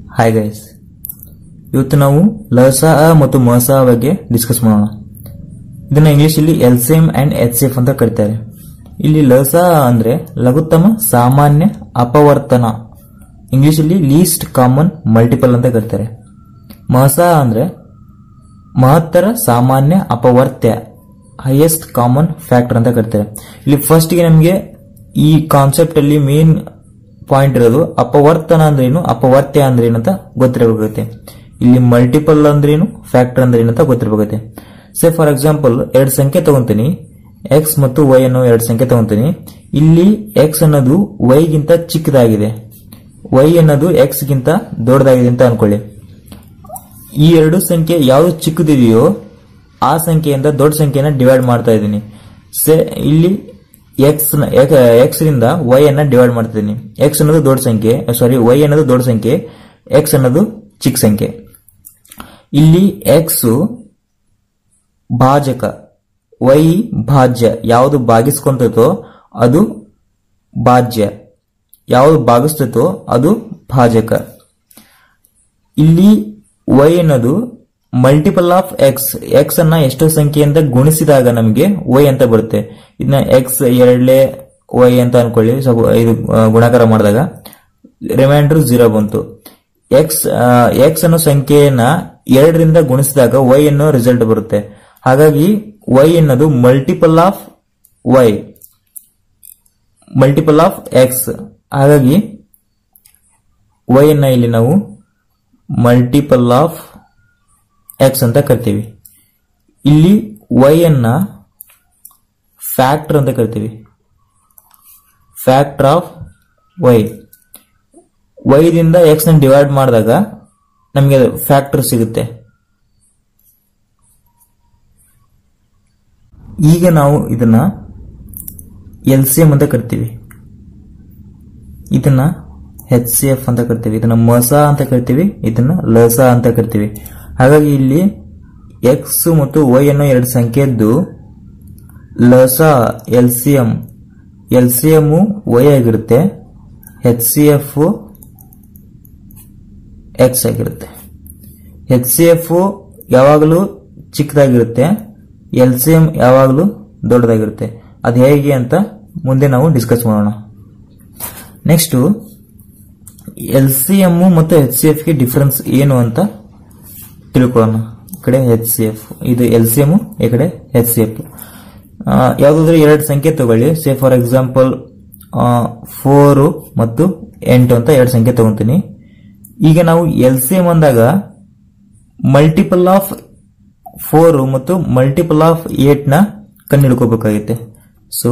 hi guys ಇವತ್ತು ನಾವು ಲಸ ಮತ್ತು ಮಸ ಬಗ್ಗೆ ಡಿಸ್ಕಸ್ ಮಾಡೋಣ ಇದನ್ನ ಇಂಗ್ಲಿಷಲ್ಲಿ ಎಲ್ಸಿಎಂ ಅಂಡ್ ಎಚ್ ಎಫ್ ಅಂತ ಕರೀತಾರೆ ಇಲ್ಲಿ ಲಸ ಅಂದ್ರೆ ಲಘುತ್ತಮ ಸಾಮಾನ್ಯ ಅಪವರ್ತನ ಇಂಗ್ಲಿಷಲ್ಲಿ ಲೀಸ್ಟ್ ಕಾಮನ್ ಮಲ್ಟಿಪಲ್ ಅಂತ ಕರೀತಾರೆ ಮಸ ಅಂದ್ರೆ ಮಹತ್ತರ ಸಾಮಾನ್ಯ ಅಪವರ್ತ್ಯ ಹೈಯೆಸ್ಟ್ ಕಾಮನ್ ಫ್ಯಾಕ್ಟರ್ ಅಂತ ಕರೀತಾರೆ ಇಲ್ಲಿ ಫಸ್ಟ್ ಗೆ ನಮಗೆ ಈ ಕಾನ್ಸೆಪ್ಟ್ ಅಲ್ಲಿ ಮೇನ್ ಪಾಯಿಂಟ್ ಇರೋದು ಅಪವರ್ತನ ಅಂದ್ರೇನು ಅಪವರ್ತ್ಯ ಅಂದ್ರೇನು ಅಂತ ಗೊತ್ತಿರಬೇಕಾಗುತ್ತೆ ಇಲ್ಲಿ ಮಲ್ಟಿಪಲ್ ಅಂದ್ರೇನು ಫ್ಯಾಕ್ಟರ್ ಅಂದ್ರೇನು ಅಂತ ಗೊತ್ತಿರಬೇಕಾಗುತ್ತೆ ಸೇ ಫಾರ್ ಎಕ್ಸಾಂಪಲ್ ಎರಡು ಸಂಖ್ಯೆ ತಗೊಂತೀನಿ ಎಕ್ಸ್ ಮತ್ತು ವೈ ಅನ್ನೋ ಎರಡು ಸಂಖ್ಯೆ ತಗೊಂತೀನಿ ಇಲ್ಲಿ ಎಕ್ಸ್ ಅನ್ನೋದು ವೈ ಗಿಂತ ಚಿಕ್ಕದಾಗಿದೆ ವೈ ಅನ್ನೋದು ಎಕ್ಸ್ ಗಿಂತ ದೊಡ್ಡದಾಗಿದೆ ಅಂತ ಅನ್ಕೊಳ್ಳಿ ಈ ಎರಡು ಸಂಖ್ಯೆ ಯಾವ್ದು ಚಿಕ್ಕದಿದೆಯೋ ಆ ಸಂಖ್ಯೆಯಿಂದ ದೊಡ್ಡ ಸಂಖ್ಯೆನ ಡಿವೈಡ್ ಮಾಡ್ತಾ ಇದ್ದೀನಿ ಸೆ ಇಲ್ಲಿ ಎಕ್ಸ್ ಎಕ್ಸ್ ರಿಂದ ವೈ ಅನ್ನ ಡಿವೈಡ್ ಮಾಡ್ತಿದ್ದೀನಿ ಎಕ್ಸ್ ಅನ್ನೋದು ದೊಡ್ಡ ಸಂಖ್ಯೆ ಸಾರಿ ವೈ ಅನ್ನೋದು ದೊಡ್ಡ ಸಂಖ್ಯೆ ಎಕ್ಸ್ ಅನ್ನೋದು ಚಿಕ್ಕ ಸಂಖ್ಯೆ ಇಲ್ಲಿ ಎಕ್ಸ್ ಭಾಜಕ ವೈ ಭಾಜ್ಯ ಯಾವುದು ಭಾಗಿಸ್ಕೊಂತತೋ ಅದು ಭಾಜ್ಯ ಯಾವುದು ಭಾಗಿಸ್ತತೋ ಅದು ಭಾಜಕ ಇಲ್ಲಿ ವೈ ಅನ್ನೋದು ಮಲ್ಟಿಪಲ್ ಆಫ್ ಎಕ್ಸ್ ಎಕ್ಸ್ ಅನ್ನ ಎಷ್ಟೋ ಸಂಖ್ಯೆಯಿಂದ ಗುಣಿಸಿದಾಗ ನಮಗೆ ವೈ ಅಂತ ಬರುತ್ತೆ ಇದನ್ನ ಎಕ್ಸ್ ಎರಡಲೇ ವೈ ಅಂತ ಅನ್ಕೊಳ್ಳಿ ಸ್ವಲ್ಪ ಇದು ಆ, ಗುಣಾಕಾರ ಮಾಡಿದಾಗ ರಿಮೈಂಡರ್ ಜೀರೋ ಬಂತು ಎಕ್ಸ್ ಎಕ್ಸ್ ಅನ್ನೋ ಸಂಖ್ಯೆಯನ್ನ ಎರಡರಿಂದ ಗುಣಿಸಿದಾಗ ವೈ ಅನ್ನೋ ರಿಸಲ್ಟ್ ಬರುತ್ತೆ ಹಾಗಾಗಿ ವೈ ಅನ್ನೋದು multiple of y multiple of x ಹಾಗಾಗಿ ವೈ ಅನ್ನ ಇಲ್ಲಿ ನಾವು ಮಲ್ಟಿಪಲ್ ಆಫ್ ಎಕ್ಸ್ ಅಂತ ಕರಿತೀವಿ ಇಲ್ಲಿ ವೈ ಅನ್ನ ಫ್ಯಾಕ್ಟರ್ ಅಂತ ಕರಿತೀವಿ ಫ್ಯಾಕ್ಟರ್ ಆಫ್ ವೈ ವೈದಿಂದ ಎಕ್ಸ್ ನ ಡಿವೈಡ್ ಮಾಡಿದಾಗ ನಮಗೆ ಫ್ಯಾಕ್ಟರ್ ಸಿಗುತ್ತೆ ಈಗ ನಾವು ಇದನ್ನ ಎಲ್ ಸಿ ಎಂ ಅಂತ ಕರಿತೀವಿ ಇದನ್ನ ಎಚ್ ಸಿ ಎಫ್ ಅಂತ ಕರಿತೀವಿ ಇದನ್ನ ಮಸ ಅಂತ ಕರಿತೀವಿ ಇದನ್ನ ಲಸ ಅಂತ ಕರಿತೀವಿ ಹಾಗಾಗಿ ಇಲ್ಲಿ ಎಕ್ಸ್ ಮತ್ತು ವೈ ಅನ್ನೋ ಎರಡು ಸಂಖ್ಯೆದ್ದು ಲಸ L C M L C M y ಆಗಿರುತ್ತೆ ಎಚ್ ಸಿ ಎಫ್ ಎಕ್ಸ್ ಆಗಿರುತ್ತೆ ಎಚ್ ಸಿ ಎಫ್ ಯಾವಾಗಲೂ ಚಿಕ್ಕದಾಗಿರುತ್ತೆ ಎಲ್ ಸಿ ಎಂ ಯಾವಾಗಲೂ ದೊಡ್ಡದಾಗಿರುತ್ತೆ ಅದು ಹೇಗೆ ಅಂತ ಮುಂದೆ ನಾವು ಡಿಸ್ಕಸ್ ಮಾಡೋಣ ನೆಕ್ಸ್ಟ್ ಎಲ್ ಸಿ ಎಂ ಮತ್ತು ಎಚ್ ಸಿ ಎಫ್ ಗೆ ಡಿಫರೆನ್ಸ್ ಏನು ಅಂತ ತಿಳ್ಕೊಳ್ಳೋಣ ಈ ಕಡೆ ಎಚ್ ಸಿ ಎಫ್ ಇದು ಎಲ್ ಸಿ ಎಂ ಈ ಕಡೆ ಎಚ್ ಸಿ ಎಫ್ ಯಾವ್ದಾದ್ರು ಎರಡು ಸಂಖ್ಯೆ ತಗೊಳ್ಳಿ ಸೇ ಫಾರ್ ಎಕ್ಸಾಂಪಲ್ ಫೋರ್ ಮತ್ತು ಎಂಟು ಅಂತ ಎರಡು ಸಂಖ್ಯೆ ತಗೊಂತೀನಿ ಈಗ ನಾವು ಎಲ್ ಸಿ ಎಂ ಅಂದಾಗ ಮಲ್ಟಿಪಲ್ ಆಫ್ ಫೋರ್ ಮತ್ತು ಮಲ್ಟಿಪಲ್ ಆಫ್ ಏಟ್ ನ ಕಂಡುಹಿಡ್ಕೋಬೇಕಾಗುತ್ತೆ ಸೊ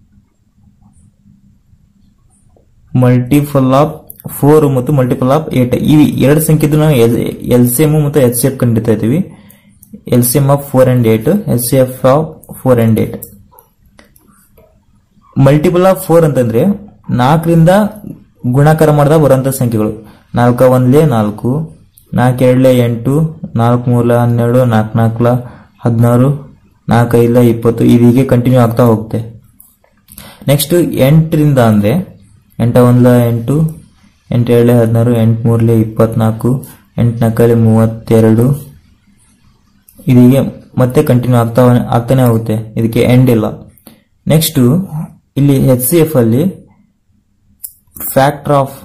ಮಲ್ಟಿಪಲ್ ಆಫ್ ಫೋರ್ ಮತ್ತು ಮಲ್ಟಿಪಲ್ ಆಫ್ ಏಟ್ ಈ ಎರಡು ಸಂಖ್ಯೆದು ನಾವು ಎಲ್ ಸಿ ಎಂ ಮತ್ತು ಎಚ್ ಸಿ ಎಫ್ ಕಂಡಿಡ್ತಾ ಇದ್ದೀವಿ L C M of four and eight H C F of four and eight multiple of four ಅಂತಂದ್ರೆ ನಾಲ್ಕರಿಂದ ಗುಣಾಕಾರ ಮಾಡಿದಾಗ ಬರುವಂತ ಸಂಖ್ಯೆಗಳು ನಾಲ್ಕ ಒಂದ್ಲೆ ನಾಲ್ಕು ನಾಲ್ಕು ಎರಡ್ಲೆ ಎಂಟು ನಾಲ್ಕು ಮೂಲ ಹನ್ನೆರಡು ನಾಲ್ಕು ನಾಲ್ಕಲ ಹದಿನಾರು ನಾಲ್ಕು ಐದ್ಲ ಇಪ್ಪತ್ತು ಇದು ಹೀಗೆ ಕಂಟಿನ್ಯೂ ಆಗ್ತಾ ಹೋಗುತ್ತೆ ನೆಕ್ಸ್ಟ್ ಎಂಟರಿಂದ ಅಂದ್ರೆ ಎಂಟ ಒಂದ್ಲ ಎಂಟು ಎಂಟು ಏಳೆ ಹದಿನಾರು ಎಂಟು ಮೂರ್ಲೆ ಇಪ್ಪತ್ನಾಲ್ಕು ಎಂಟು ನಾಲ್ಕಲೆ ಮೂವತ್ತೆರಡು ಇದೀಗೆ ಮತ್ತೆ ಕಂಟಿನ್ಯೂ ಆಗ್ತಾ ಆಗ್ತಾನೆ ಹೋಗುತ್ತೆ ಇದಕ್ಕೆ ಎಂಡ್ ಇಲ್ಲ ನೆಕ್ಸ್ಟ್ ಇಲ್ಲಿ ಎಚ್ ಸಿ ಎಫ್ ಅಲ್ಲಿ ಫ್ಯಾಕ್ಟರ್ ಆಫ್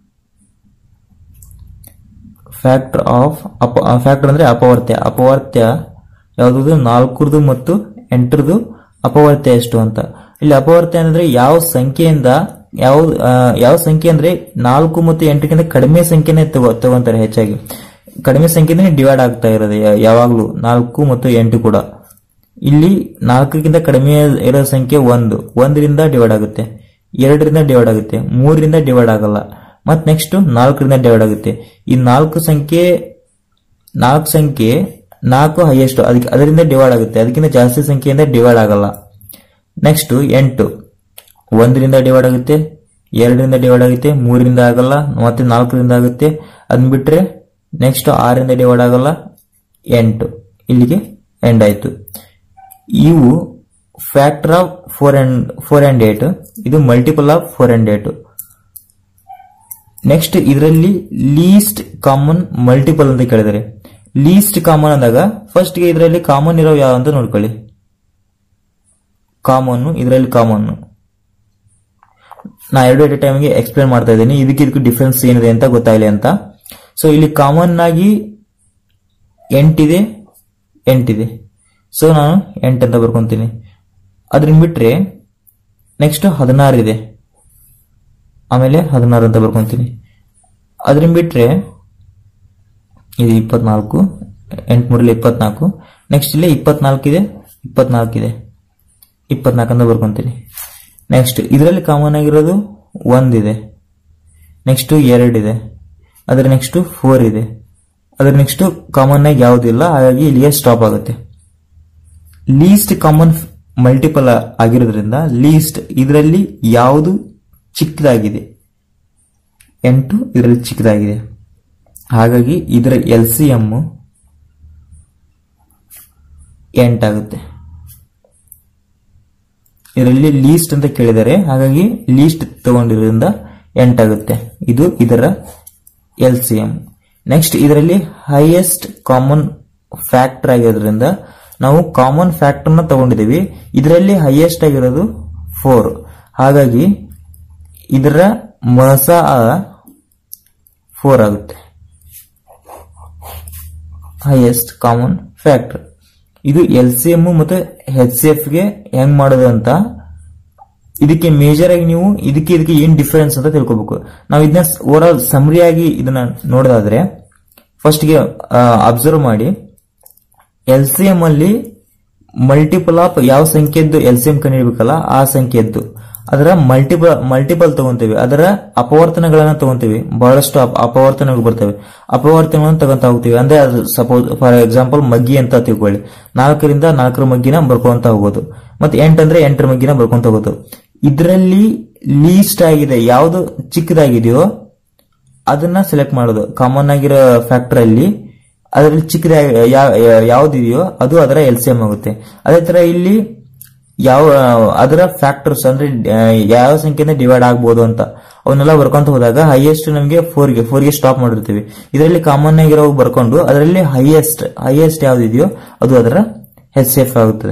ಫ್ಯಾಕ್ಟರ್ ಆಫ್ ಅಪ ಫ್ಯಾಕ್ಟರ್ ಅಂದ್ರೆ ಅಪವರ್ತ್ಯ ಅಪವರ್ತ್ಯ ಯಾವ್ದು ನಾಲ್ಕರದು ಮತ್ತು ಎಂಟರದು ಅಪವರ್ತ್ಯ ಎಷ್ಟು ಅಂತ ಇಲ್ಲಿ ಅಪವರ್ತ್ಯ ಅಂದ್ರೆ ಯಾವ ಸಂಖ್ಯೆಯಿಂದ ಯಾವ ಆ, ಯಾವ ಸಂಖ್ಯೆ ಅಂದ್ರೆ ನಾಲ್ಕು ಮತ್ತು ಎಂಟಕ್ಕಿಂತ ಕಡಿಮೆ ಸಂಖ್ಯೆನೇ ತಗೋ ತಗೊಂತಾರೆ ಹೆಚ್ಚಾಗಿ ಕಡಿಮೆ ಸಂಖ್ಯೆನೇ ಡಿವೈಡ್ ಆಗ್ತಾ ಇರೋದು ಯಾ- ಯಾವಾಗ್ಲೂ ನಾಲ್ಕು ಮತ್ತು ಎಂಟು ಕೂಡ ಇಲ್ಲಿ ನಾಲ್ಕಕ್ಕಿಂತ ಕಡಿಮೆ ಇರೋ ಸಂಖ್ಯೆ ಒಂದು ಒಂದರಿಂದ ಡಿವೈಡ್ ಆಗುತ್ತೆ ಎರಡರಿಂದ ಡಿವೈಡ್ ಆಗುತ್ತೆ ಮೂರರಿಂದ ಡಿವೈಡ್ ಆಗಲ್ಲ ಮತ್ ನೆಕ್ಸ್ಟ್ ನಾಲ್ಕರಿಂದ ಡಿವೈಡ್ ಆಗುತ್ತೆ ಈ ನಾಲ್ಕು ಸಂಖ್ಯೆ ನಾಲ್ಕು ಸಂಖ್ಯೆ ನಾಲ್ಕು ಹೈಯೆಸ್ಟ್ ಅದಕ್ಕೆ ಅದರಿಂದ ಡಿವೈಡ್ ಆಗುತ್ತೆ ಅದಕ್ಕಿಂತ ಜಾಸ್ತಿ ಸಂಖ್ಯೆಯಿಂದ ಡಿವೈಡ್ ಆಗಲ್ಲ ನೆಕ್ಸ್ಟ್ ಎಂಟು ಒಂದರಿಂದ ಡಿವೈಡ್ ಆಗುತ್ತೆ ಎರಡರಿಂದ ಡಿವೈಡ್ ಆಗುತ್ತೆ ಮೂರರಿಂದ ಆಗಲ್ಲ ಮತ್ತೆ ನಾಲ್ಕರಿಂದ ಆಗುತ್ತೆ ಅದನ್ನ ಬಿಟ್ರೆ ನೆಕ್ಸ್ಟ್ ಆರರಿಂದ ಡಿವೈಡ್ ಆಗಲ್ಲ ಎಂಟು ಇಲ್ಲಿಗೆ ಎಂಡ್ ಆಯ್ತು ಇವು factor of four and four and eight ಇದು multiple of four and eight next ಇದರಲ್ಲಿ ಲೀಸ್ಟ್ ಕಾಮನ್ ಮಲ್ಟಿಪಲ್ ಅಂತ ಕೇಳಿದರೆ ಲೀಸ್ಟ್ ಕಾಮನ್ ಅಂದಾಗ ಫಸ್ಟ್ ಗೆ ಇದರಲ್ಲಿ ಕಾಮನ್ ಇರೋ ಯಾವ ಅಂತ ನೋಡ್ಕೊಳ್ಳಿ ಕಾಮನ್ ಇದರಲ್ಲಿ ಕಾಮನ್ ನಾ ಎರಡು ಎಟ್ ಟೈಮ್ಗೆ ಎಕ್ಸ್ಪ್ಲೇನ್ ಮಾಡ್ತಾ ಇದ್ದೀನಿ ಇದಕ್ಕೆ ಇದಕ್ಕೆ ಡಿಫ್ರೆನ್ಸ್ ಏನಿದೆ ಅಂತ ಗೊತ್ತಾಗಲಿ ಅಂತ ಸೊ ಇಲ್ಲಿ ಕಾಮನ್ ಆಗಿ ಎಂಟಿದೆ ಎಂಟಿದೆ ಸೊ ನಾನು ಎಂಟು ಅಂತ ಬರ್ಕೊಂತೀನಿ ಅದನ್ನ ಬಿಟ್ರೆ ನೆಕ್ಸ್ಟ್ ಹದಿನಾರು ಇದೆ ಆಮೇಲೆ ಹದಿನಾರು ಅಂತ ಬರ್ಕೊಂತೀನಿ ಅದನ್ನ ಬಿಟ್ರೆ ಇದು ಇಪ್ಪತ್ನಾಲ್ಕು ಎಂಟು ಮೂರಲ್ಲಿ ಇಪ್ಪತ್ನಾಲ್ಕು ನೆಕ್ಸ್ಟ್ ಇಲ್ಲಿ ಇಪ್ಪತ್ನಾಲ್ಕು ಇದೆ ಇಪ್ಪತ್ನಾಲ್ಕು ಇದೆ ಇಪ್ಪತ್ನಾಲ್ಕು ಅಂತ ಬರ್ಕೊಂತೀನಿ ನೆಕ್ಸ್ಟ್ ಇದರಲ್ಲಿ ಕಾಮನ್ ಆಗಿರೋದು ಒಂದಿದೆ ನೆಕ್ಸ್ಟ್ ಎರಡಿದೆ ಅದರ ನೆಕ್ಸ್ಟ್ ಫೋರ್ ಇದೆ ಅದರ ನೆಕ್ಸ್ಟ್ ಕಾಮನ್ ಆಗಿ ಯಾವುದಿಲ್ಲ ಹಾಗಾಗಿ ಇಲ್ಲಿಗೆ ಸ್ಟಾಪ್ ಆಗುತ್ತೆ ಲೀಸ್ಟ್ ಕಾಮನ್ ಮಲ್ಟಿಪಲ್ ಆಗಿರೋದ್ರಿಂದ ಲೀಸ್ಟ್ ಇದರಲ್ಲಿ ಯಾವುದು ಚಿಕ್ಕದಾಗಿದೆ ಎಂಟು ಇದರಲ್ಲಿ ಚಿಕ್ಕದಾಗಿದೆ ಹಾಗಾಗಿ ಇದರ ಎಲ್ ಸಿ ಎಮ್ ಎಂಟಾಗುತ್ತೆ ಇದರಲ್ಲಿ ಲೀಸ್ಟ್ ಅಂತ ಕೇಳಿದ್ದಾರೆ ಹಾಗಾಗಿ ಲೀಸ್ಟ್ ತಗೊಂಡಿರೋದ್ರಿಂದ ಎಂಟಾಗುತ್ತೆ ಇದು ಇದರ ಎಲ್ ಸಿ ಎಂ ನೆಕ್ಸ್ಟ್ ಇದರಲ್ಲಿ ಹೈಯೆಸ್ಟ್ ಕಾಮನ್ ಫ್ಯಾಕ್ಟರ್ ಆಗಿರೋದ್ರಿಂದ ನಾವು ಕಾಮನ್ ಫ್ಯಾಕ್ಟರ್ ನ ತಗೊಂಡಿದ್ದೀವಿ ಇದರಲ್ಲಿ ಹೈಯೆಸ್ಟ್ ಆಗಿರೋದು ಫೋರ್ ಹಾಗಾಗಿ ಇದರ ಮಸ ಫೋರ್ ಆಗುತ್ತೆ ಹೈಯೆಸ್ಟ್ ಕಾಮನ್ ಫ್ಯಾಕ್ಟರ್ ಇದು ಎಲ್ ಸಿ ಎಂ ಮತ್ತು ಎಚ್ ಸಿ ಎಫ್ ಗೆ ಹೆಂಗ್ ಮಾಡೋದು ಅಂತ ಇದಕ್ಕೆ ಮೇಜರ್ ಆಗಿ ನೀವು ಇದಕ್ಕೆ ಇದಕ್ಕೆ ಏನ್ ಡಿಫರೆನ್ಸ್ ಅಂತ ತಿಳ್ಕೊಬೇಕು ನಾವು ಇದನ್ನ ಓವರ್ ಆಲ್ ಸಮರಿ ಆಗಿ ಇದನ್ನ ನೋಡೋದಾದ್ರೆ ಫಸ್ಟ್ ಗೆ ಅಬ್ಸರ್ವ್ ಮಾಡಿ ಎಲ್ ಸಿ ಎಂ ಅಲ್ಲಿ ಮಲ್ಟಿಪಲ್ ಆಫ್ ಯಾವ ಸಂಖ್ಯೆದ್ದು ಎಲ್ ಸಿ ಎಂ ಕಂಡಿಡ್ಬೇಕಲ್ಲ ಆ ಸಂಖ್ಯೆದ್ದು ಅದರ ಮಲ್ಟಿಪಲ್ ಮಲ್ಟಿಪಲ್ ತಗೊಂತೀವಿ ಅದರ ಅಪವರ್ತನಗಳನ್ನ ತಗೊಂತೀವಿ ಬಹಳಷ್ಟು ಅಪ- ಅಪವರ್ತನಗಳು ಬರ್ತವೆ ಅಪವರ್ತನಗಳನ್ನು ತಗೊಂತ ಹೋಗ್ತೀವಿ ಅಂದ್ರೆ ಅದು ಸಪೋಸ್ ಫಾರ್ ಎಕ್ಸಾಂಪಲ್ ಮಗ್ಗಿ ಅಂತ ತಿಳ್ಕೊಳ್ಳಿ ನಾಲ್ಕರಿಂದ ನಾಲ್ಕರ ಮಗ್ಗಿನ ಬರ್ಕೊಂತ ಹೋಗೋದು ಮತ್ತೆ ಎಂಟಂದ್ರೆ ಎಂಟರ ಮಗ್ಗಿನ ಬರ್ಕೊಂತ ಹೋಗೋದು ಇದರಲ್ಲಿ ಲೀಸ್ಟ್ ಆಗಿದೆ ಯಾವುದು ಚಿಕ್ಕದಾಗಿದೆಯೋ ಅದನ್ನ ಸೆಲೆಕ್ಟ್ ಮಾಡೋದು ಕಾಮನ್ ಆಗಿರೋ ಫ್ಯಾಕ್ಟರ್ ಅಲ್ಲಿ ಅದರಲ್ಲಿ ಚಿಕ್ಕದಾಗಿ ಯಾವ್ದಿದೆಯೋ ಅದು ಅದರ ಎಲ್ ಸಿ ಎಂ ಆಗುತ್ತೆ ಅದೇ ತರ ಇಲ್ಲಿ ಯಾವ ಅದರ ಫ್ಯಾಕ್ಟರ್ಸ್ ಅಂದ್ರೆ ಆ, ಯಾವ ಸಂಖ್ಯೆಯಿಂದ ಡಿವೈಡ್ ಆಗ್ಬೋದು ಅಂತ ಅವನ್ನೆಲ್ಲ ಬರ್ಕೊಂತ ಹೋದಾಗ ಹೈಯೆಸ್ಟ್ ನಮಗೆ ಫೋರ್ಗೆ ಫೋರ್ಗೆ ಸ್ಟಾಪ್ ಮಾಡಿರ್ತೀವಿ ಇದರಲ್ಲಿ ಕಾಮನ್ ಆಗಿರೋ ಬರ್ಕೊಂಡು ಅದರಲ್ಲಿ ಹೈಯೆಸ್ಟ್ ಹೈಯೆಸ್ಟ್ ಯಾವ್ದಿದೆಯೋ ಅದು ಅದರ ಎಚ್ ಎಫ್ ಆಗುತ್ತದೆ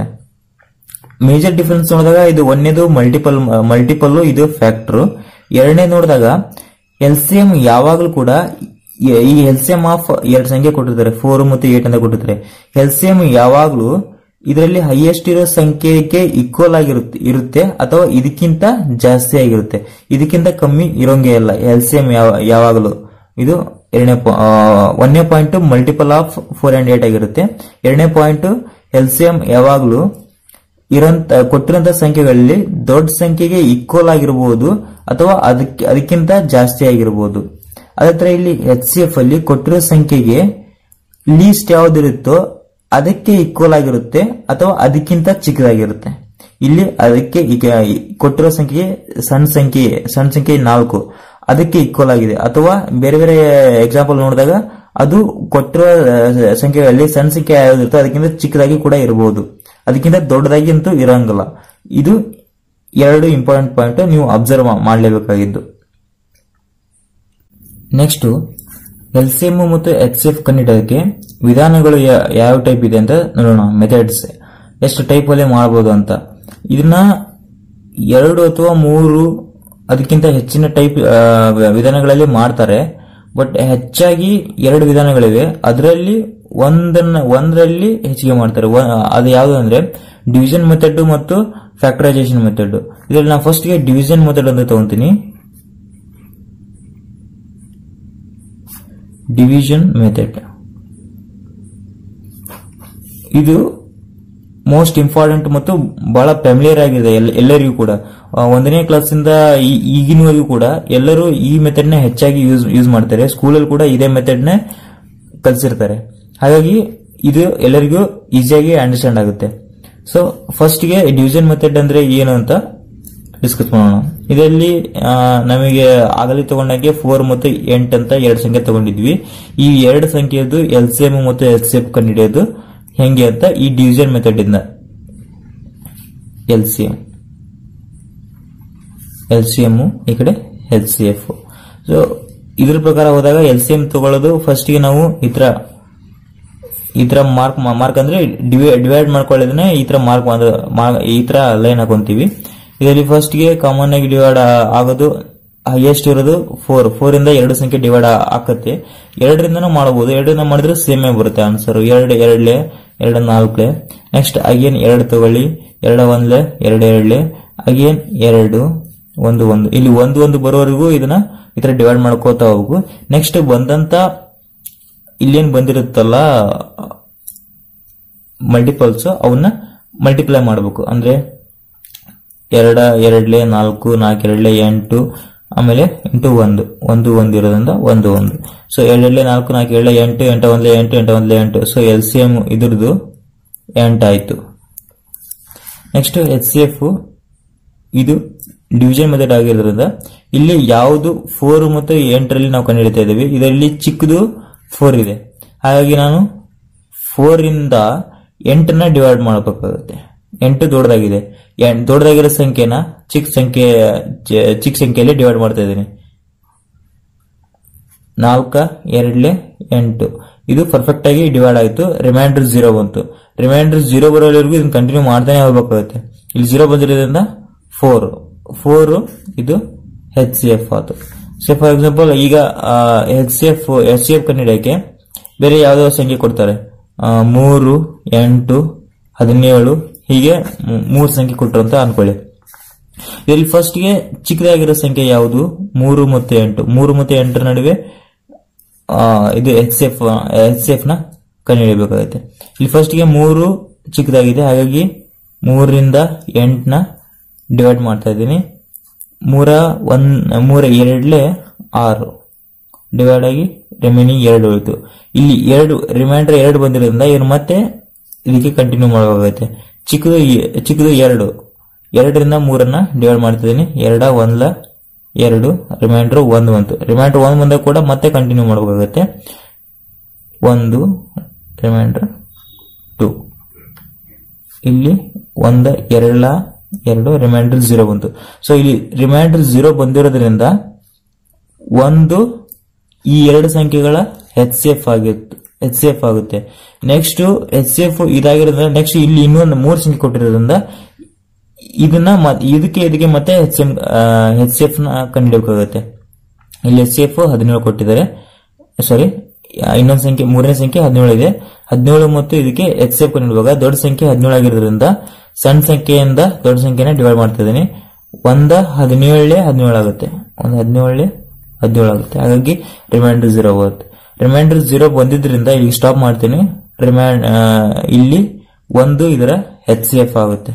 ಮೇಜರ್ ಡಿಫರೆನ್ಸ್ ನೋಡಿದಾಗ ಇದು ಒಂದೇದು ಮಲ್ಟಿಪಲ್ ಮಲ್ಟಿಪಲ್ ಇದು ಫ್ಯಾಕ್ಟರ್ ಎರಡನೇ ನೋಡಿದಾಗ ಎಲ್ ಸಿ ಎಂ ಯಾವಾಗಲೂ ಕೂಡ ಈ- ಈ ಎಲ್ ಸಿ ಎಂ ಆಫ್ ಎರಡು ಸಂಖ್ಯೆ ಕೊಟ್ಟಿರ್ತಾರೆ ಫೋರ್ ಮತ್ತು ಏಟ್ ಅಂತ ಕೊಟ್ಟಿರ್ತಾರೆ ಎಲ್ ಸಿ ಎಂ ಯಾವಾಗಲೂ ಇದರಲ್ಲಿ ಹೈಯೆಸ್ಟ್ ಇರೋ ಸಂಖ್ಯೆಗೆ ಈಕ್ವಲ್ ಆಗಿರುತ್ತೆ ಇರುತ್ತೆ ಅಥವಾ ಇದಕ್ಕಿಂತ ಜಾಸ್ತಿ ಆಗಿರುತ್ತೆ ಇದಕ್ಕಿಂತ ಕಮ್ಮಿ ಇರೋಂಗೆ ಇಲ್ಲ ಎಲ್ ಸಿ ಎಂ ಯಾವಾಗಲೂ ಇದು ಎರಡನೇ ಪಾ- ಆ, ಒಂದನೇ point multiple of four and eight ಆಗಿರುತ್ತೆ ಎರಡನೇ ಪಾಯಿಂಟ್ ಎಲ್ ಸಿ ಎಂ ಯಾವಾಗಲೂ ಇರೋಂತ ಕೊಟ್ಟಿರೋಂತ ಸಂಖ್ಯೆಗಳಲ್ಲಿ ದೊಡ್ಡ ಸಂಖ್ಯೆಗೆ ಈಕ್ವಲ್ ಆಗಿರಬಹುದು ಅಥವಾ ಅದಕ್ಕೆ ಅದಕ್ಕಿಂತ ಜಾಸ್ತಿ ಆಗಿರಬಹುದು ಅದೇ ತರ ಇಲ್ಲಿ ಎಚ್ ಸಿ ಎಫ್ ಅಲ್ಲಿ ಕೊಟ್ಟಿರೋ ಸಂಖ್ಯೆಗೆ ಲೀಸ್ಟ್ ಯಾವ್ದಿರುತ್ತೋ ಅದಕ್ಕೆ ಈಕ್ವಲ್ ಆಗಿರುತ್ತೆ ಅಥವಾ ಅದಕ್ಕಿಂತ ಚಿಕ್ಕದಾಗಿರುತ್ತೆ ಇಲ್ಲಿ ಅದಕ್ಕೆ ಈಗ ಕೊಟ್ಟಿರೋ ಸಂಖ್ಯೆಗೆ ಸಣ್ಣ ಸಂಖ್ಯೆ ಸಣ್ಣ ಸಂಖ್ಯೆ ನಾಲ್ಕು ಅದಕ್ಕೆ ಈಕ್ವಲ್ ಆಗಿದೆ ಅಥವಾ ಬೇರೆ ಬೇರೆ ಎಕ್ಸಾಂಪಲ್ ನೋಡಿದಾಗ ಅದು ಕೊಟ್ಟಿರೋ ಆ, ಸಂಖ್ಯೆಗಳಲ್ಲಿ ಸಣ್ಣ ಸಂಖ್ಯೆ ಯಾವ್ದಿರುತ್ತೋ ಅದಕ್ಕಿಂತ ಚಿಕ್ಕದಾಗಿ ಕೂಡ ಇರಬಹುದು ಅದಕ್ಕಿಂತ ದೊಡ್ಡದಾಗಿ ಅಂತೂ ಇರಂಗಿಲ್ಲ ಇದು ಎರಡು ಇಂಪಾರ್ಟೆಂಟ್ ಪಾಯಿಂಟ್ ನೀವು ಅಬ್ಸರ್ವ್ ಮಾಡಲೇಬೇಕಾಗಿದ್ದು ನೆಕ್ಸ್ಟ್ ಎಲ್ ಸಿ ಎಂ ಮತ್ತು ಎಚ್ ಸಿ ಎಫ್ ಕಂಡಿಡೋದಕ್ಕೆ ವಿಧಾನಗಳು ಯಾ- ಯಾವ ಟೈಪ್ ಇದೆ ಅಂತ ನೋಡೋಣ ಮೆಥಡ್ಸ್ ಎಷ್ಟು ಟೈಪ್ ಅಲ್ಲಿ ಮಾಡಬಹುದು ಅಂತ ಇದನ್ನ ಎರಡು ಅಥವಾ ಮೂರು ಅದಕ್ಕಿಂತ ಹೆಚ್ಚಿನ ಟೈಪ್ ವಿಧಾನಗಳಲ್ಲಿ ಮಾಡ್ತಾರೆ ಬಟ್ ಹೆಚ್ಚಾಗಿ ಎರಡು ವಿಧಾನಗಳಿವೆ ಅದರಲ್ಲಿ ಒಂದನ್ನ ಒಂದರಲ್ಲಿ ಹೆಚ್ಚಿಗೆ ಮಾಡ್ತಾರೆ ಒ- ಅದು ಯಾವುದು ಅಂದ್ರೆ ಡಿವಿಷನ್ ಮೆಥಡ್ ಮತ್ತು ಫ್ಯಾಕ್ಟರೈಸೇಷನ್ ಮೆಥಡ್ ಇದರಲ್ಲಿ ನಾನು ಫಸ್ಟ್ ಗೆ ಡಿವಿಷನ್ ಮೆಥಡ್ ಅಂತ ತಗೊಂತೀನಿ ಡಿವಿಷನ್ ಮೆಥಡ್ ಇದು ಮೋಸ್ಟ್ ಇಂಪಾರ್ಟೆಂಟ್ ಮತ್ತು ಬಹಳ ಫ್ಯಾಮಿಲಿಯರ್ ಆಗಿದೆ ಎಲ್- ಎಲ್ಲರಿಗೂ ಕೂಡ ಆ, ಒಂದನೇ ಕ್ಲಾಸ್ ಇಂದ ಈ- ಈಗಿನವರೆಗೂ ಕೂಡ ಎಲ್ಲರೂ ಈ ಮೆಥಡ್ ನ ಹೆಚ್ಚಾಗಿ ಯೂಸ್ ಯೂಸ್ ಮಾಡ್ತಾರೆ ಸ್ಕೂಲಲ್ಲಿ ಕೂಡ ಇದೇ ಮೆಥಡ್ ನ ಕಲಿಸಿರ್ತಾರೆ ಹಾಗಾಗಿ ಇದು ಎಲ್ಲರಿಗೂ ಈಸಿಯಾಗಿ ಅಂಡರ್ಸ್ಟ್ಯಾಂಡ್ ಆಗುತ್ತೆ ಸೊ ಫಸ್ಟ್ ಗೆ ಡಿವಿಷನ್ ಮೆಥಡ್ ಅಂದ್ರೆ ಏನು ಅಂತ ಡಿಸ್ಕಸ್ ಮಾಡೋಣ ಇದರಲ್ಲಿ ಆ, ನಮಗೆ ಆಗಲಿ ತಗೊಂಡಾಗೆ ಫೋರ್ ಮತ್ತು ಎಂಟ್ ಅಂತ ಎರಡು ಸಂಖ್ಯೆ ತಗೊಂಡಿದ್ವಿ ಈ ಎರಡು ಸಂಖ್ಯೆಯದು ಎಲ್ ಸಿ ಎಂ ಮತ್ತು ಎಚ್ ಸಿ ಎಫ್ ಕಂಡುಹಿಡಿಯೋದು ಹೆಂಗೆ ಅಂತ ಈ ಡಿವಿಷನ್ ಮೆಥಡ್ ಇಂದ L C M L C M ಈ ಕಡೆ ಎಚ್ ಸಿ ಎಫ್ ಸೊ ಇದ್ರ ಪ್ರಕಾರ ಹೋದಾಗ ಎಲ್ ಸಿ ಎಂ ತಗೊಳ್ಳೋದು ಫಸ್ಟ್ಗೆ ನಾವು ಈ ತರ ಈ ತರ ಮಾರ್ಕ್ ಮಾರ್ಕ್ ಅಂದ್ರೆ ಡಿವೈಡ್ ಮಾಡ್ಕೊಳ್ಳೋದನ್ನ ಈ ತರ ಮಾರ್ಕ್ ಈ ತರ ಲೈನ್ ಹಾಕೊಂತೀವಿ ಇದರಲ್ಲಿ ಫಸ್ಟ್ ಗೆ ಕಾಮನ್ ಆಗಿ ಡಿವೈಡ್ ಆಗೋದು ಹೈಯೆಸ್ಟ್ ಇರೋದು ಫೋರ್ ಫೋರ್ ಇಂದ ಎರಡು ಸಂಖ್ಯೆ ಡಿವೈಡ್ ಆಕತ್ತೆ ಎರಡರಿಂದನೂ ಮಾಡಬಹುದು ಎರಡರಿಂದ ಮಾಡಿದ್ರೆ ಸೇಮೇ ಬರುತ್ತೆ ಆನ್ಸರ್ ಎರಡು ಎರಡ್ಲೆ ಎರಡು ನಾಲ್ಕಲೆ ನೆಕ್ಸ್ಟ್ ಅಗೇನ್ ಎರಡು ತಗೊಳ್ಳಿ ಎರಡ ಒಂದ್ಲೆ ಎರಡು ಎರಡ್ಲೆ ಅಗೇನ್ ಎರಡು ಒಂದು ಒಂದು ಇಲ್ಲಿ ಒಂದು ಒಂದು ಬರೋವರೆಗೂ ಇದನ್ನ ಈ ತರ ಡಿವೈಡ್ ಮಾಡ್ಕೋತಾ ಹೋಗ್ಬೇಕು ನೆಕ್ಸ್ಟ್ ಬಂದಂತ ಇಲ್ಲೇನ್ ಬಂದಿರುತ್ತಲ್ಲ ಮಲ್ಟಿಪಲ್ಸ್ ಅವನ್ನ ಮಲ್ಟಿಪ್ಲೈ ಮಾಡಬೇಕು ಅಂದ್ರೆ ಎರಡ ಎರಡ್ಲೆ ನಾಲ್ಕು ನಾಲ್ಕು ಎರಡ್ಲೆ ಎಂಟು ಆಮೇಲೆ ಇಂಟು ಒಂದು ಒಂದು ಒಂದು ಇರೋದ್ರಿಂದ ಒಂದು ಒಂದು ಸೊ ಎರಡೆರಡ್ಲೆ ನಾಲ್ಕು ನಾಲ್ಕು ಎರಡ್ಲೆ ಎಂಟು ಎಂಟ ಒಂದ್ಲೆ ಎಂಟು ಎಂಟ ಒಂದ್ಲೆ ಎಂಟು ಸೊ ಎಲ್ ಸಿ ಎಂ ಇದ್ರದ್ದು ಎಂಟಾಯ್ತು ನೆಕ್ಸ್ಟ್ ಎಚ್ ಸಿ ಎಫ್ ಇದು ಡಿವಿಷನ್ ಮೆಥಡ್ ಆಗಿರೋದ್ರಿಂದ ಇಲ್ಲಿ ಯಾವುದು ಫೋರ್ ಮತ್ತು ಎಂಟರಲ್ಲಿ ನಾವು ಕಂಡುಹಿಡಿತಾ ಇದ್ದೀವಿ ಇದರಲ್ಲಿ ಚಿಕ್ಕದು ಫೋರ್ ಇದೆ ಹಾಗಾಗಿ ನಾನು ಫೋರ್ ಇಂದ ಎಂಟನ್ನ ಡಿವೈಡ್ ಮಾಡಬೇಕಾಗುತ್ತೆ ಎಂಟು ದೊಡ್ಡದಾಗಿದೆ ಎಂ- ದೊಡ್ಡದಾಗಿರೋ ಸಂಖ್ಯೆನ ಚಿಕ್ಕ ಸಂಖ್ಯೆ ಚ- ಚಿಕ್ಕ ಸಂಖ್ಯೆಯಲ್ಲಿ ಡಿವೈಡ್ ಮಾಡ್ತಾ ಇದ್ದೀನಿ ನಾಲ್ಕ ಎರಡ್ಲೆ ಎಂಟು ಇದು ಪರ್ಫೆಕ್ಟ್ ಆಗಿ ಡಿವೈಡ್ ಆಯ್ತು ರಿಮೈಂಡರ್ ಜೀರೋ ಬಂತು ರಿಮೈಂಡರ್ ಜೀರೋ ಬರೋವರೆಗೂ ಇದನ್ನ ಕಂಟಿನ್ಯೂ ಮಾಡ್ತಾನೆ ಹೋಗ್ಬೇಕಾಗುತ್ತೆ ಇಲ್ಲಿ ಜೀರೋ ಬಂದಿರೋದ್ರಿಂದ ಫೋರ್ ಫೋರ್ ಇದು ಹೆಚ್ ಸಿ ಎಫ್ ಆಯ್ತು ಸೊ ಫಾರ್ ಎಕ್ಸಾಂಪಲ್ ಈಗ H C F H C F ಕಂಡಿಡಿಯಕ್ಕೆ ಬೇರೆ ಯಾವ್ದಾವ ಸಂಖ್ಯೆ ಕೊಡ್ತಾರೆ ಆ, ಮೂರು ಎಂಟು ಹದಿನೇಳು ಹೀಗೆ ಮೂ- ಮೂರು ಸಂಖ್ಯೆ ಕೊಟ್ಟರು ಅಂತ ಅನ್ಕೊಳ್ಳಿ ಇಲ್ಲಿ ಫಸ್ಟ್ಗೆ ಚಿಕ್ಕದಾಗಿರೋ ಸಂಖ್ಯೆ ಯಾವುದು ಮೂರು ಮತ್ತು ಎಂಟು ಮೂರು ಮತ್ತು ಎಂಟರ ನಡುವೆ ಆ, ಇದು ಎಚ್ ಎಫ್ ಎಚ್ ಎಫ್ ನ ಕಂಡುಹಿಡಿಯಬೇಕಾಗುತ್ತೆ ಇಲ್ಲಿ ಫಸ್ಟ್ಗೆ ಮೂರು ಚಿಕ್ಕದಾಗಿದೆ ಹಾಗಾಗಿ ಮೂರರಿಂದ ಎಂಟನ ಡಿವೈಡ್ ಮಾಡ್ತಾ ಇದ್ದೀನಿ ಮೂರ ಒಂದ್ ಮೂರ ಎರಡ್ಲೆ ಆರು ಡಿವೈಡ್ ಆಗಿ ರಿಮೈನಿಂಗ್ ಎರಡು ಉಳಿತು ಇಲ್ಲಿ ಎರಡು ರಿಮೈಂಡರ್ ಎರಡು ಬಂದಿರೋದ್ರಿಂದ ಇವ್ರು ಮತ್ತೆ ಇದಕ್ಕೆ ಕಂಟಿನ್ಯೂ ಮಾಡಬೇಕಾಗುತ್ತೆ ಚಿಕ್ಕದು ಎ- ಚಿಕ್ಕದು ಎರಡು ಎರಡರಿಂದ ಮೂರನ್ನ ಡಿವೈಡ್ ಮಾಡ್ತಿದ್ದೀನಿ ಎರಡ ಒಂದ್ಲ ಎರಡು ರಿಮೈಂಡರ್ ಒಂದು ಬಂತು ರಿಮೈಂಡರ್ ಒಂದು ಬಂದಾಗ ಕೂಡ ಮತ್ತೆ ಕಂಟಿನ್ಯೂ ಮಾಡಬೇಕಾಗುತ್ತೆ ಒಂದು ರಿಮೈಂಡರ್ ಟು ಇಲ್ಲಿ ಒಂದ ಎರಡ ಎರಡು ರಿಮೈಂಡರ್ ಜೀರೋ ಬಂತು ಸೊ ಇಲ್ಲಿ ರಿಮೈಂಡರ್ ಜೀರೋ ಬಂದಿರೋದ್ರಿಂದ ಒಂದು ಈ ಎರಡು ಸಂಖ್ಯೆಗಳ ಎಚ್ ಸಿ ಎಫ್ ಆಗಿತ್ತು ಎಚ್ ಸಿ ಎಫ್ ಆಗುತ್ತೆ ನೆಕ್ಸ್ಟ್ ಎಚ್ ಸಿ ಎಫ್ ಇದಾಗಿರೋದ್ರಿಂದ ನೆಕ್ಸ್ಟ್ ಇಲ್ಲಿ ಇನ್ನೊಂದು ಮೂರು ಸಂಖ್ಯೆ ಕೊಟ್ಟಿರೋದ್ರಿಂದ ಇದನ್ನ ಮತ್- ಇದಕ್ಕೆ ಇದಕ್ಕೆ ಮತ್ತೆ H M H C F ನ ಕಂಡುಹಿಡಬೇಕಾಗುತ್ತೆ ಇಲ್ಲಿ ಎಚ್ ಸಿ ಎಫ್ ಹದಿನೇಳು ಕೊಟ್ಟಿದ್ದಾರೆ ಸಾರಿ ಇನ್ನೊಂದು ಸಂಖ್ಯೆ ಮೂರನೇ ಸಂಖ್ಯೆ ಹದಿನೇಳು ಇದೆ ಹದಿನೇಳು ಮತ್ತು ಇದಕ್ಕೆ ಎಚ್ ಸಿ ಎಫ್ ಕಂಡುಹಿಡುವಾಗ ದೊಡ್ಡ ಸಂಖ್ಯೆ ಹದಿನೇಳು ಆಗಿರೋದ್ರಿಂದ ಸಣ್ಣ ಸಂಖ್ಯೆಯಿಂದ ದೊಡ್ಡ ಸಂಖ್ಯೆನ ಡಿವೈಡ್ ಮಾಡ್ತಾ ಇದ್ದೀನಿ ಒಂದ ಹದಿನೇಳೇ ಹದಿನೇಳು ಆಗುತ್ತೆ ಒಂದು ಹದಿನೇಳೇ ಹದಿನೇಳು ಆಗುತ್ತೆ ಹಾಗಾಗಿ ರಿಮೈಂಡರ್ ಜೀರೋ ಬರುತ್ತೆ ರಿಮೈಂಡರ್ ಜೀರೋ ಬಂದಿದ್ರಿಂದ ಇಲ್ಲಿ ಸ್ಟಾಪ್ ಮಾಡ್ತೀನಿ ರಿಮೈಂಡ್ ಇಲ್ಲಿ ಒಂದು ಇದರ ಎಚ್ ಸಿ ಎಫ್ ಆಗುತ್ತೆ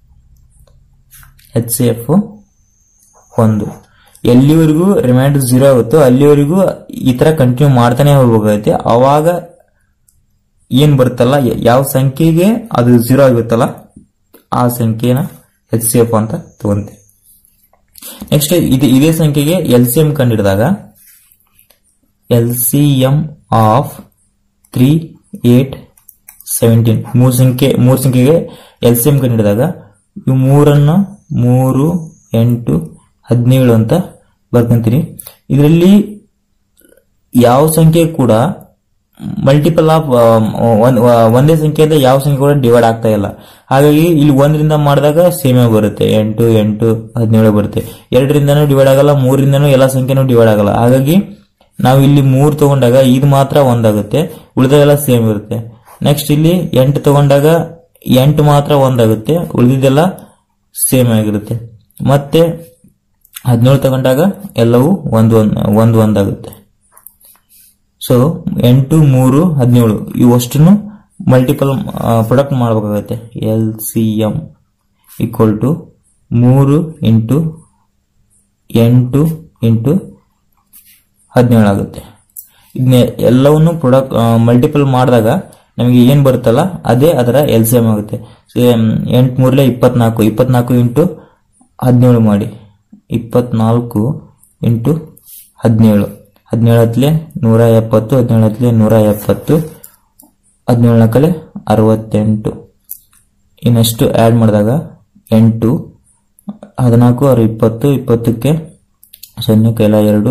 ಎಚ್ ಸಿ ಎಫ್ ಒಂದು ಎಲ್ಲಿವರೆಗೂ ರಿಮೈಂಡರ್ ಜೀರೋ ಆಗುತ್ತೋ ಅಲ್ಲಿವರೆಗೂ ಈ ತರ ಕಂಟಿನ್ಯೂ ಮಾಡ್ತಾನೆ ಹೋಗ್ಬೇಕಾಗುತ್ತೆ ಅವಾಗ ಏನ್ ಬರುತ್ತಲ್ಲ ಯ- ಯಾವ ಸಂಖ್ಯೆಗೆ ಅದು ಜೀರೋ ಆಗುತ್ತಲ್ಲ ಆ ಸಂಖ್ಯೆನ ಎಚ್ ಸಿ ಎಫ್ ಅಂತ ತಗೊಂತೆ ನೆಕ್ಸ್ಟ್ ಇದು ಇದೇ ಸಂಖ್ಯೆಗೆ ಎಲ್ ಸಿ ಎಂ ಕಂಡಿಡಿದಾಗ L C M of three eight seventeen ಮೂರು ಸಂಖ್ಯೆ ಮೂರು ಸಂಖ್ಯೆಗೆ ಎಲ್ ಸಿ ಎಂ ಕಂಡಿಡಿದಾಗ ಇವು ಮೂರನ್ನು ಮೂರು ಎಂಟು ಹದಿನೇಳು ಅಂತ ಬರ್ಕೊಂತೀನಿ ಇದರಲ್ಲಿ ಯಾವ ಸಂಖ್ಯೆ ಕೂಡ ಮಲ್ಟಿಪಲ್ ಆಫ್ ಒಂದೇ ಸಂಖ್ಯೆಯಿಂದ ಯಾವ ಸಂಖ್ಯೆ ಕೂಡ ಡಿವೈಡ್ ಆಗ್ತಾ ಇಲ್ಲ ಹಾಗಾಗಿ ಇಲ್ಲಿ ಒಂದರಿಂದ ಮಾಡಿದಾಗ ಸೇಮೇ ಬರುತ್ತೆ ಎಂಟು ಎಂಟು ಹದಿನೇಳು ಬರುತ್ತೆ ಎರಡರಿಂದನೂ ಡಿವೈಡ್ ಆಗಲ್ಲ ಮೂರಿಂದನೂ ಎಲ್ಲ ಸಂಖ್ಯೆನೂ ಡಿವೈಡ್ ಆಗಲ್ಲ ಹಾಗಾಗಿ ನಾವು ಇಲ್ಲಿ ಮೂರು ತಗೊಂಡಾಗ ಇದು ಮಾತ್ರ ಒಂದಾಗುತ್ತೆ ಉಳಿದೆಲ್ಲ ಸೇಮ್ ಇರುತ್ತೆ ನೆಕ್ಸ್ಟ್ ಇಲ್ಲಿ ಎಂಟು ತಗೊಂಡಾಗ ಎಂಟು ಮಾತ್ರ ಒಂದಾಗುತ್ತೆ ಉಳಿದಿದ್ದೆಲ್ಲ ಸೇಮ್ ಆಗಿರುತ್ತೆ ಮತ್ತೆ ಹದಿನೇಳು ತಗೊಂಡಾಗ ಎಲ್ಲವೂ ಒಂದು ಒಂದ್- ಒಂದು ಒಂದಾಗುತ್ತೆ ಸೊ ಎಂಟು ಮೂರು ಹದಿನೇಳು ಇವಷ್ಟನ್ನು ಮಲ್ಟಿಪಲ್ ಪ್ರೊಡಕ್ಟ್ ಮಾಡಬೇಕಾಗುತ್ತೆ L C M equal to ಮೂರು ಇಂಟು ಎಂಟು ಇಂಟು ಹದಿನೇಳು ಆಗುತ್ತೆ ಇದನ್ನ ಎಲ್ಲವನ್ನು ಪ್ರೊಡಕ್ಟ್ ಮಲ್ಟಿಪಲ್ ಮಾಡಿದಾಗ ನಮಗೆ ಏನು ಬರುತ್ತಲ್ಲ ಅದೇ ಅದರ ಎಲ್ ಸಿ ಎಂ ಆಗುತ್ತೆ ಸೊ ಎಂಟು ಮೂರಲೆ ಇಪ್ಪತ್ನಾಲ್ಕು ಇಪ್ಪತ್ನಾಲ್ಕು ಇಂಟು ಹದಿನೇಳು ಮಾಡಿ ಇಪ್ಪತ್ನಾಲ್ಕು ಇಂಟು ಹದಿನೇಳು ಹದಿನೇಳು ಹತ್ತಲೆ ನೂರ ಎಪ್ಪತ್ತು ಹದಿನೇಳು ಹತ್ತಲೆ ನೂರ ಎಪ್ಪತ್ತು ಹದಿನೇಳು ನಾಲ್ಕಲೆ ಅರವತ್ತೆಂಟು ಇನ್ನಷ್ಟು ಆ್ಯಡ್ ಮಾಡಿದಾಗ ಎಂಟು ಹದಿನಾಲ್ಕು ಆರು ಇಪ್ಪತ್ತು ಇಪ್ಪತ್ತಕ್ಕೆ ಸೊನ್ನೆ ಕೈಲ ಎರಡು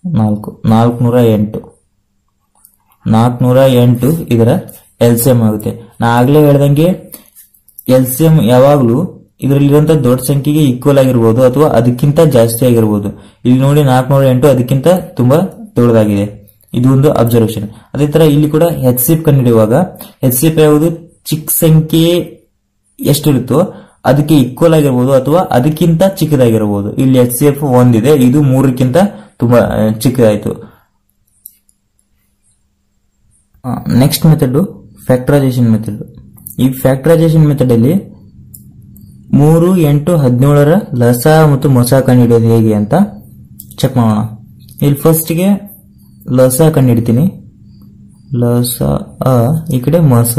ನಾಲ್ಕು ನಾಲ್ಕುನೂರ ಎಂಟು ನಾಲ್ಕುನೂರ ಎಂಟು ಇದರ ಎಲ್ ಸಿ ಎಂ ಆಗುತ್ತೆ ನಾ ಆಗ್ಲೇ ಹೇಳ್ದಂಗೆ ಎಲ್ ಸಿ ಎಂ ಯಾವಾಗಲೂ ಇದರಲ್ಲಿರುವಂತಹ ದೊಡ್ಡ ಸಂಖ್ಯೆಗೆ ಈಕ್ವಲ್ ಆಗಿರ್ಬೋದು ಅಥವಾ ಅದಕ್ಕಿಂತ ಜಾಸ್ತಿ ಆಗಿರ್ಬೋದು ಇಲ್ಲಿ ನೋಡಿ ನಾಲ್ಕುನೂರ ಎಂಟು ಅದಕ್ಕಿಂತ ತುಂಬಾ ದೊಡ್ಡದಾಗಿದೆ ಇದು ಒಂದು ಅಬ್ಸರ್ವೇಷನ್ ಅದೇ ತರ ಇಲ್ಲಿ ಕೂಡ ಎಚ್ ಸಿ ಕಂಡುಹಿಡಿಯುವಾಗ ಎಚ್ ಸಿ ಯಾವುದು ಚಿಕ್ಕ ಸಂಖ್ಯೆ ಎಷ್ಟಿರುತ್ತೋ ಅದಕ್ಕೆ ಈಕ್ವಲ್ ಆಗಿರ್ಬೋದು ಅಥವಾ ಅದಕ್ಕಿಂತ ಚಿಕ್ಕದಾಗಿರ್ಬೋದು ಇಲ್ಲಿ ಎಚ್ ಸಿ ಎಫ್ ಒಂದಿದೆ ಇದು ಮೂರಕ್ಕಿಂತ ತುಂಬಾ ಆ, ಚಿಕ್ಕದಾಯ್ತು ನೆಕ್ಸ್ಟ್ ಮೆಥಡ್ ಫ್ಯಾಕ್ಟರೈಸೇಷನ್ ಮೆಥಡ್ ಈ ಫ್ಯಾಕ್ಟರೈಸೇಷನ್ ಮೆಥಡ್ ಅಲ್ಲಿ ಮೂರು ಎಂಟು ಹದಿನೇಳರ ಲಸ ಮತ್ತು ಮೊಸ ಕಂಡುಹಿಡಿಯೋದು ಹೇಗೆ ಅಂತ ಚೆಕ್ ಮಾಡೋಣ ಇಲ್ಲಿ ಫಸ್ಟ್ಗೆ ಲಸ ಕಂಡುಹಿಡ್ತೀನಿ ಲಸ ಅ ಈ ಕಡೆ ಮಸ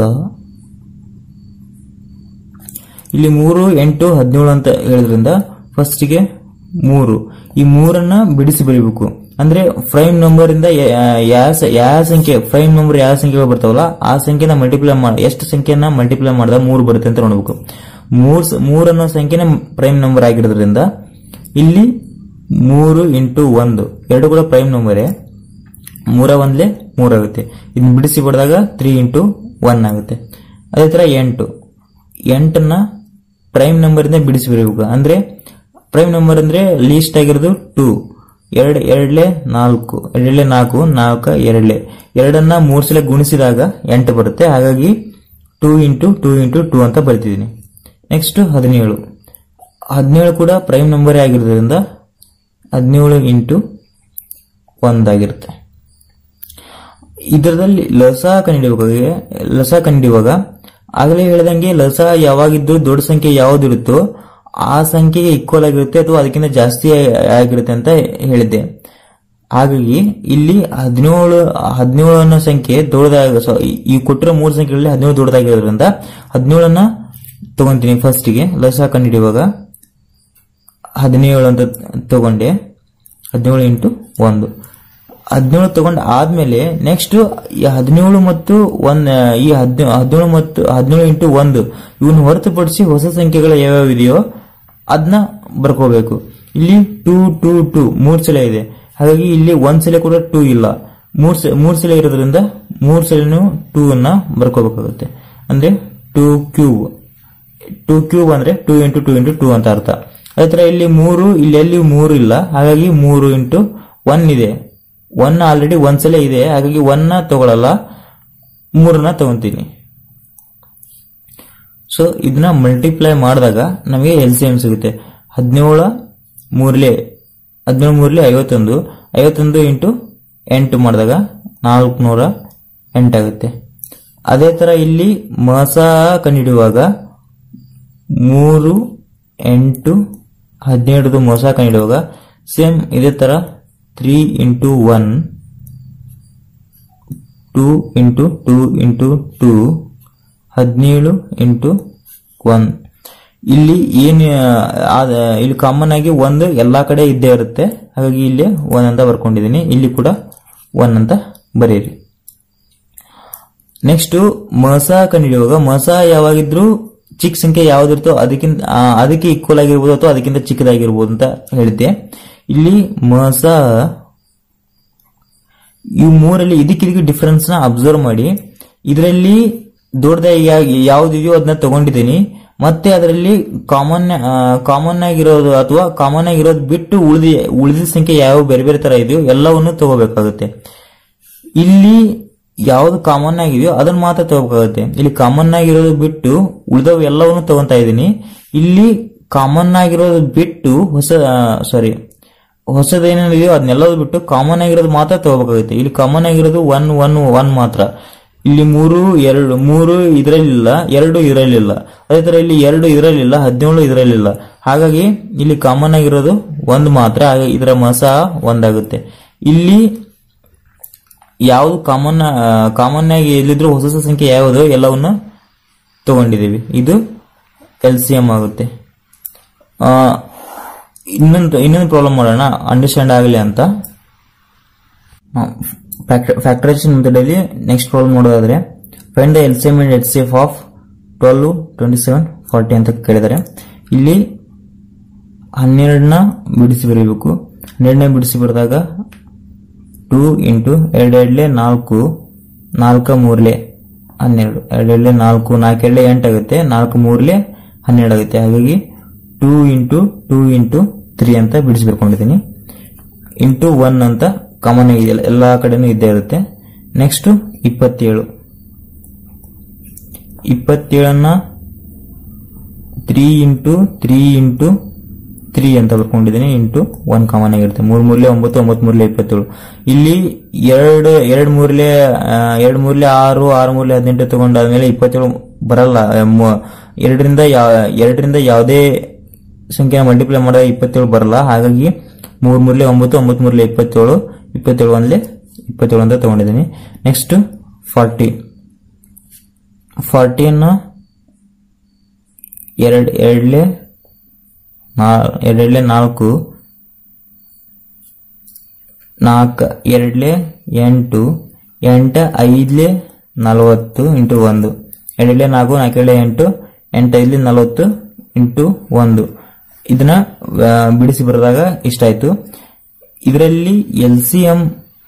ಇಲ್ಲಿ ಮೂರು ಎಂಟು ಹದಿನೇಳು ಅಂತ ಹೇಳಿದ್ರಿಂದ ಫಸ್ಟ್ಗೆ ಮೂರು ಈ ಮೂರನ್ನ ಬಿಡಿಸಿ ಬರೀಬೇಕು ಅಂದ್ರೆ ಪ್ರೈಮ್ ನಂಬರ್ ಇಂದ ಯಾವ ಯಾವ ಸಂಖ್ಯೆ ಪ್ರೈಮ್ ನಂಬರ್ ಯಾವ ಸಂಖ್ಯೆಗಳು ಬರ್ತಾವಲ್ಲ ಆ ಸಂಖ್ಯೆನ ಮಲ್ಟಿಪ್ಲೈ ಮಾಡಿ ಎಷ್ಟು ಸಂಖ್ಯೆನ ಮಲ್ಟಿಪ್ಲೈ ಮಾಡಿದಾಗ ಮೂರು ಬರುತ್ತೆ ಅಂತ ನೋಡ್ಬೇಕು ಮೂರ್ ಸ- ಮೂರ್ ಅನ್ನೋ ಸಂಖ್ಯೆನ ಪ್ರೈಮ್ ನಂಬರ್ ಆಗಿರೋದ್ರಿಂದ ಇಲ್ಲಿ ಮೂರು ಇಂಟು ಒಂದು ಎರಡು ಕೂಡ ಪ್ರೈಮ್ ನಂಬರೇ ಮೂರ ಒಂದ್ಲೆ ಮೂರಾಗುತ್ತೆ ಇದನ್ನ ಬಿಡಿಸಿ ಬರೆದಾಗ ತ್ರೀ ಇಂಟು ಒನ್ ಆಗುತ್ತೆ ಅದೇ ತರ ಎಂಟು ಎಂಟನ್ನ ಪ್ರೈಮ್ ನಂಬರ್ ಇಂದ ಬಿಡಿಸಿ ಬರೀಬೇಕು ಅಂದ್ರೆ ಪ್ರೈಮ್ ನಂಬರ್ ಅಂದ್ರೆ ಲೀಸ್ಟ್ ಆಗಿರೋದು ಟೂ ಎರಡ್ ಎರಡ್ಲೆ ನಾಲ್ಕು ಎರಡ್ಲೆ ನಾಲ್ಕು ನಾಲ್ಕ ಎರಡ್ಲೆ ಎರಡನ್ನ ಮೂರ್ ಸಲ ಗುಣಿಸಿದಾಗ ಎಂಟು ಬರುತ್ತೆ ಹಾಗಾಗಿ two into two into two ಅಂತ ಬರ್ತಿದ್ದೀನಿ ನೆಕ್ಸ್ಟ್ ಹದಿನೇಳು ಹದಿನೇಳು ಕೂಡ ಪ್ರೈಮ್ ನಂಬರೇ ಆಗಿರೋದ್ರಿಂದ ಹದಿನೇಳು ಇಂಟು ಒಂದಾಗಿರುತ್ತೆ ಇದರಲ್ಲಿ ಲಸ ಕಂಡುಹಿಡಿಯುವಾಗ ಲಸ ಕಂಡುಹಿಡಿಯುವಾಗ ಆಗಲೇ ಹೇಳಿದಂಗೆ ಲಸ ಯಾವಾಗಿದ್ದು ದೊಡ್ಡ ಸಂಖ್ಯೆ ಯಾವ್ದಿರುತ್ತೋ ಆ ಸಂಖ್ಯೆಗೆ ಈಕ್ವಲ್ ಆಗಿರುತ್ತೆ ಅಥವಾ ಅದಕ್ಕಿಂತ ಜಾಸ್ತಿ ಆಗಿರುತ್ತೆ ಅಂತ ಹೇಳಿದ್ದೆ ಹಾಗಾಗಿ ಇಲ್ಲಿ ಹದಿನೇಳು ಹದಿನೇಳು ಅನ್ನೋ ಸಂಖ್ಯೆ ದೊಡ್ಡದಾಗ ಸೊ, ಈ- ಈ ಕೊಟ್ಟಿರೋ ಮೂರು ಸಂಖ್ಯೆಗಳಲ್ಲಿ ಹದಿನೇಳು ದೊಡ್ಡದಾಗಿರೋದ್ರಿಂದ ಹದಿನೇಳನ್ನ ತಗೊಂತೀನಿ ಫಸ್ಟಿಗೆ ಲಸ ಕಂಡುಹಿಡಿಯುವಾಗ ಹದಿನೇಳು ಅಂತ ತಗೊಂಡೆ ಹದಿನೇಳು ಇಂಟು ಒಂದು ಹದಿನೇಳು ತಗೊಂಡ್ ಆದ್ಮೇಲೆ ನೆಕ್ಸ್ಟ್ ಈ ಹದಿನೇಳು ಮತ್ತು ಒಂದ್ ಈ ಹದಿನೇಳು ಹದಿನೇಳು ಮತ್ತು ಹದಿನೇಳು ಇಂಟು ಒಂದು ಇವನ್ನ ಹೊರತುಪಡಿಸಿ ಹೊಸ ಸಂಖ್ಯೆಗಳು ಯಾವ್ಯಾವ ಇದೆಯೋ ಅದನ್ನ ಬರ್ಕೋಬೇಕು ಇಲ್ಲಿ ಟೂ ಟೂ ಟೂ ಮೂರ್ ಸಲ ಇದೆ ಹಾಗಾಗಿ ಇಲ್ಲಿ ಒಂದ್ ಸಲ ಕೂಡ ಟೂ ಇಲ್ಲ ಮೂರ್ ಸ- ಮೂರ್ ಸಲ ಇರೋದ್ರಿಂದ ಮೂರ್ ಸಲನು ಟೂ ಅನ್ನ ಬರ್ಕೋಬೇಕಾಗುತ್ತೆ ಅಂದ್ರೆ ಟೂ ಕ್ಯೂಬ್ ಟೂ ಕ್ಯೂಬ್ ಅಂದ್ರೆ two into two into two ಅಂತ ಅರ್ಥ ಅದೇ ತರ ಇಲ್ಲಿ ಮೂರು ಇಲ್ಲಿ ಎಲ್ಲಿ ಮೂರು ಇಲ್ಲ ಹಾಗಾಗಿ ಮೂರು ಇಂಟು ಒನ್ ಇದೆ ಒನ್ ಆಲ್ರೆಡಿ ಒಂದ್ಸಲ ಇದೆ ಹಾಗಾಗಿ ಒನ್ನ ತಗೊಳಲ್ಲ ಮೂರನ್ನ ತಗೊಂತೀನಿ ಸೊ ಇದನ್ನ ಮಲ್ಟಿಪ್ಲೈ ಮಾಡಿದಾಗ ನಮಗೆ ಎಲ್ ಸಿ ಎಂ ಸಿಗುತ್ತೆ ಹದಿನೇಳ ಮೂರ್ಲೆ ಹದಿನೇಳು ಮೂರ್ಲೆ ಐವತ್ತೊಂದು ಐವತ್ತೊಂದು ಇಂಟು ಎಂಟು ಮಾಡಿದಾಗ ನಾಲ್ಕುನೂರ ಎಂಟಾಗುತ್ತೆ ಅದೇ ತರ ಇಲ್ಲಿ ಮಸ ಕಂಡುಹಿಡಿಯುವಾಗ ಮೂರು ಎಂಟು ಹದಿನೇಳದು ಮೋಸ ಕಂಡುಹಿಡಿಯುವಾಗ ಸೇಮ್ ಇದೇ ತರ three into one two into two into two ಹದಿನೇಳು ಇಂಟು ಒನ್ ಇಲ್ಲಿ ಏನು ಇಲ್ಲಿ ಕಾಮನ್ ಆಗಿ ಒಂದು ಎಲ್ಲಾ ಕಡೆ ಇದ್ದೇ ಇರುತ್ತೆ ಹಾಗಾಗಿ ಇಲ್ಲಿ ಒನ್ ಅಂತ ಬರ್ಕೊಂಡಿದ್ದೀನಿ ಇಲ್ಲಿ ಕೂಡ ಒನ್ ಅಂತ ಬರೀರಿ ನೆಕ್ಸ್ಟ್ ಮಸ ಕಂಡುಹಿಡಿಯುವಾಗ ಮಸ ಯಾವಾಗಿದ್ರು ಚಿಕ್ಕ ಸಂಖ್ಯೆ ಯಾವ್ದಿರ್ತೋ ಅದಕ್ಕಿಂತ ಆ, ಅದಕ್ಕೆ ಈಕ್ವಲ್ ಆಗಿರ್ಬೋದು ಅಥವಾ ಅದಕ್ಕಿಂತ ಚಿಕ್ಕದಾಗಿರ್ಬೋದು ಅಂತ ಹೇಳಿದ್ದೆ ಇಲ್ಲಿ ಮಸ ಈ ಮೂರಲ್ಲಿ ಇದಕ್ಕಿದಕ್ಕೆ ಡಿಫರೆನ್ಸ್ ನ ಅಬ್ಸರ್ವ್ ಮಾಡಿ ಇದರಲ್ಲಿ ದೊಡ್ಡದಾಗಿ ಯಾವ್ದಿದೆಯೋ ಅದನ್ನ ತಗೊಂಡಿದ್ದೀನಿ ಮತ್ತೆ ಅದರಲ್ಲಿ ಕಾಮನ್ ಕಾಮನ್ ಆಗಿರೋದು ಅಥವಾ ಕಾಮನ್ ಆಗಿರೋದು ಬಿಟ್ಟು ಉಳಿದ ಉಳಿದ ಸಂಖ್ಯೆ ಯಾವ ಬೇರೆ ಬೇರೆ ತರ ಇದೆಯೋ ಎಲ್ಲವನ್ನು ತಗೋಬೇಕಾಗುತ್ತೆ ಇಲ್ಲಿ ಯಾವ್ದು ಕಾಮನ್ ಆಗಿದೆಯೋ ಅದನ್ನ ಮಾತ್ರ ತಗೋಬೇಕಾಗುತ್ತೆ ಇಲ್ಲಿ ಕಾಮನ್ ಆಗಿರೋದು ಬಿಟ್ಟು ಉಳಿದವು ಎಲ್ಲವನ್ನು ತಗೊಂತಾ ಇದ್ದೀನಿ ಇಲ್ಲಿ ಕಾಮನ್ ಆಗಿರೋದು ಬಿಟ್ಟು ಹೊಸ ಸಾರಿ ಹೊಸದೇನಿದೆಯೋ ಅದನ್ನೆಲ್ಲದು ಬಿಟ್ಟು ಕಾಮನ್ ಆಗಿರೋದು ಮಾತ್ರ ತಗೋಬೇಕಾಗುತ್ತೆ ಇಲ್ಲಿ ಕಾಮನ್ ಆಗಿರೋದು ಒನ್ ಒನ್ ಒನ್ ಮಾತ್ರ ಇಲ್ಲಿ ಮೂರು ಎರಡು ಮೂರು ಇದರಲ್ಲಿಲ್ಲ ಎರಡು ಇದರಲ್ಲಿಲ್ಲ ಅದೇ ತರ ಇಲ್ಲಿ ಎರಡು ಇದರಲ್ಲಿಲ್ಲ ಹದಿನೇಳು ಇದರಲ್ಲಿಲ್ಲ ಹಾಗಾಗಿ ಇಲ್ಲಿ ಕಾಮನ್ ಆಗಿರೋದು ಒಂದು ಮಾತ್ರ ಹಾಗಾಗಿ ಇದರ ಮಸ ಒಂದಾಗುತ್ತೆ ಇಲ್ಲಿ ಯಾವುದು ಕಾಮನ್ ಕಾಮನ್ ಆಗಿ ಎಲ್ಲಿದ್ರು ಹೊಸ ಹೊಸ ಸಂಖ್ಯೆ ಯಾವುದು ಎಲ್ಲವನ್ನು ತಗೊಂಡಿದ್ದೀವಿ ಇದು ಎಲ್ ಸಿ ಎಂ ಆಗುತ್ತೆ ಆ, ಇನ್ನೊಂದು ಇನ್ನೊಂದು ಪ್ರಾಬ್ಲಮ್ ಮಾಡೋಣ ಅಂಡರ್ಸ್ಟ್ಯಾಂಡ್ ಆಗಲಿ ಅಂತ ಫ್ಯಾಕ್ಟರೈಸೇಷನ್ ಮೆಥಡ್ ಅಲ್ಲಿ ನೆಕ್ಸ್ಟ್ ಪ್ರಾಬ್ಲಮ್ ನೋಡೋದಾದ್ರೆ find the L C M and H C F of twelve twenty seven forty ಅಂತ ಕೇಳಿದ್ದಾರೆ ಇಲ್ಲಿ ಹನ್ನೆರಡನ್ನ ಬಿಡಿಸಿ ಬರೀಬೇಕು ಹನ್ನೆರಡನ್ನ ಬಿಡಿಸಿ ಬರೆದಾಗ ಟೂ ಇಂಟು ಎರಡು ಎರಡ್ಲೆ ನಾಲ್ಕು ನಾಲ್ಕ ಮೂರ್ಲೆ ಹನ್ನೆರಡು ಎರಡು ಎರಡ್ಲೆ ನಾಲ್ಕು ನಾಲ್ಕು ಎರಡ್ಲೆ ಎಂಟು ಆಗುತ್ತೆ ನಾಲ್ಕು ಮೂರ್ಲೆ ಹನ್ನೆರಡು ಆಗುತ್ತೆ ಹಾಗಾಗಿ two into two into three ಅಂತ ಬಿಡಿಸ್ಬೇಕೊಂಡಿದ್ದೀನಿ ಇಂಟು ಒನ್ ಅಂತ ಕಾಮನ್ ಆಗಿ ಎಲ್ಲ ಕಡೆನೂ ಇದ್ದೇ ಇರುತ್ತೆ ನೆಕ್ಸ್ಟ್ ಇಪ್ಪತ್ತೇಳು ಇಪ್ಪತ್ತೇಳನ್ನ three into three into three ಅಂತ ಬರ್ಕೊಂಡಿದ್ದೀನಿ ಇಂಟು ಒನ್ ಕಾಮನ್ ಆಗಿರುತ್ತೆ ಮೂರ್ ಮೂರ್ಲೆ ಒಂಬತ್ತು ಒಂಬತ್ತು ಮೂರ್ಲೆ ಇಪ್ಪತ್ತೇಳು ಇಲ್ಲಿ ಎರಡು ಎರಡ್ ಮೂರ್ಲೆ ಆ, ಎರಡ್ ಮೂರ್ಲೆ ಆರು ಆರು ಮೂರ್ಲೆ ಹದಿನೆಂಟು ತಗೊಂಡಾದ್ಮೇಲೆ ಇಪ್ಪತ್ತೇಳು ಬರಲ್ಲ ಆ, ಮೂ- ಎರಡರಿಂದ ಯಾ- ಎರಡರಿಂದ ಯಾವುದೇ ಸಂಖ್ಯೆ ಮಲ್ಟಿಪ್ಲೈ ಮಾಡಿದಾಗ ಇಪ್ಪತ್ತೇಳು ಬರಲ್ಲ ಹಾಗಾಗಿ ಮೂರ್ ಮೂರ್ಲೆ ಒಂಬತ್ತು ಒಂಬತ್ತು ಮೂರ್ಲೆ ಇಪ್ಪತ್ತೇಳು ಇಪ್ಪತ್ತೇಳು ಒಂದ್ಲೆ ಇಪ್ಪತ್ತೇಳು ಅಂತ ತಗೊಂಡಿದ್ದೀನಿ ನೆಕ್ಸ್ಟ್ ಫಾರ್ಟಿ ಫಾರ್ಟಿಯನ್ನು ಎರಡು ಎರಡ್ಲೆ ನಾ ಎರಡ್ಲೆ ನಾಲ್ಕು ನಾಲ್ಕು ಎರಡ್ಲೆ ಎಂಟು ಎಂಟ ಐದ್ಲೆ ನಲವತ್ತು ಇಂಟು ಒಂದು ಎರಡ್ಲೆ ನಾಲ್ಕು ನಾಲ್ಕೆರಡ್ಲೆ ಎಂಟು ಎಂಟು ಐದ್ಲೆ ನಲವತ್ತು ಇಂಟು ಒಂದು ಇದನ್ನ ಆ, ಬಿಡಿಸಿ ಬರೆದಾಗ ಇಷ್ಟಾಯ್ತು ಇದರಲ್ಲಿ ಎಲ್ ಸಿ ಎಂ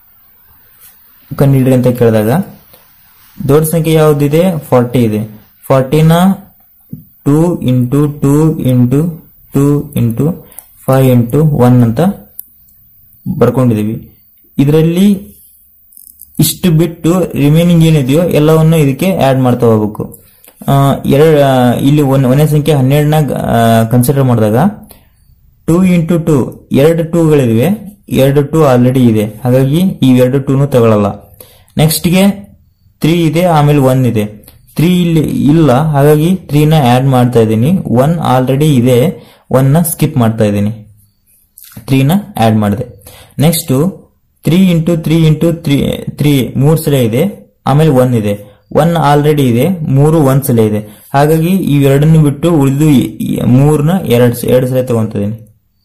ಕಂಡುಹಿಡ್ರಿ ಅಂತ ಕೇಳಿದಾಗ ದೊಡ್ಡ ಸಂಖ್ಯೆ ಯಾವ್ದಿದೆ ಫಾರ್ಟಿ ಇದೆ ಫಾರ್ಟಿನ two into two into two into five into one ಅಂತ ಬರ್ಕೊಂಡಿದೀವಿ ಇದರಲ್ಲಿ ಇಷ್ಟು ಬಿಟ್ಟು ರಿಮೈನಿಂಗ್ ಏನಿದೆಯೋ ಎಲ್ಲವನ್ನು ಇದಕ್ಕೆ ಆಡ್ ಮಾಡ್ತಾ ಹೋಗ್ಬೇಕು ಎರಡು ಇಲ್ಲಿ ಒಂದ್ ಒಂದನೇ ಸಂಖ್ಯೆ ಹನ್ನೆರಡನ ಕನ್ಸಿಡರ್ ಮಾಡಿದಾಗ ಟೂ ಇಂಟು ಟೂ ಎರಡು ಟೂಗಳಿವೆ ಎರಡು ಟೂ ಆಲ್ರೆಡಿ ಇದೆ ಹಾಗಾಗಿ ಈ ಎರಡು ಟೂನು ತಗೊಳ್ಳಲ್ಲ ನೆಕ್ಸ್ಟ್ಗೆ ತ್ರೀ ಇದೆ ಆಮೇಲೆ ಒನ್ ಇದೆ ತ್ರೀ ಇಲ್ಲಿ ಇಲ್ಲ ಹಾಗಾಗಿ ತ್ರೀನ ಆಡ್ ಮಾಡ್ತಾ ಇದ್ದೀನಿ ಒನ್ ಆಲ್ರೆಡಿ ಇದೆ ಒನ್ ನ ಸ್ಕಿಪ್ ಮಾಡ್ತಾ ಇದ್ದೀನಿ ತ್ರೀನ ಆಡ್ ಮಾಡಿದೆ next three into three into three three ಮೂರ್ ಸಲ ಇದೆ ಆಮೇಲೆ ಒನ್ ಇದೆ ಒನ್ ಆಲ್ರೆಡಿ ಇದೆ ಮೂರು ಒಂದ್ ಸಲ ಇದೆ ಹಾಗಾಗಿ ಇವೆರಡನ್ನು ಬಿಟ್ಟು ಉಳಿದು ಮೂರ್ನ ಎರಡ್ ಎರಡು ಸಲ ತಗೊಂತಿದ್ದೀನಿ